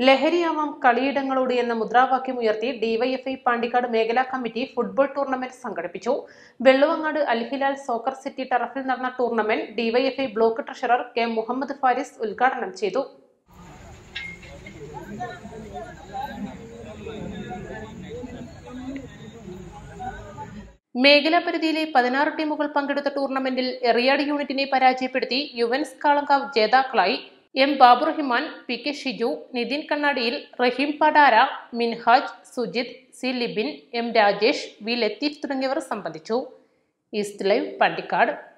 ലഹരിയാവാം കളിയിടങ്ങളോട് എന്ന മുദ്രാവാക്യം ഉയർത്തി ഡിവൈഎഫ്ഐ പാണ്ടിക്കാട് മേഖലാ കമ്മിറ്റി ഫുട്ബോൾ ടൂർണമെന്റ് സംഘടിപ്പിച്ചു വെള്ളുവങ്ങാട് അൽഹിലാൽ സോക്കർ സിറ്റി ടറഫിൽ നടന്ന tournament DYFI block treasurer K Muhammad Faris ഉദ്ഘാടനം ചെയ്തു മേഖലാ പരിധിയിലെ പതിനാറ് ടീമുകൾ പങ്കെടുത്ത ടൂർണമെന്റിൽ എറിയാട് യൂണിറ്റിനെ പരാജയപ്പെടുത്തി യുവൻസ് കാളങ്കാവ് ജേതാക്കളായി M Baburahiman P K Shiju Nithin കണ്ണാടിയിൽ Rahim Padara Minhaj Sujith C Libin M Rajesh V Latheef തുടങ്ങിയവർ സംബന്ധിച്ചു ഈസ്റ്റ് ലൈവ് പണ്ടിക്കാട്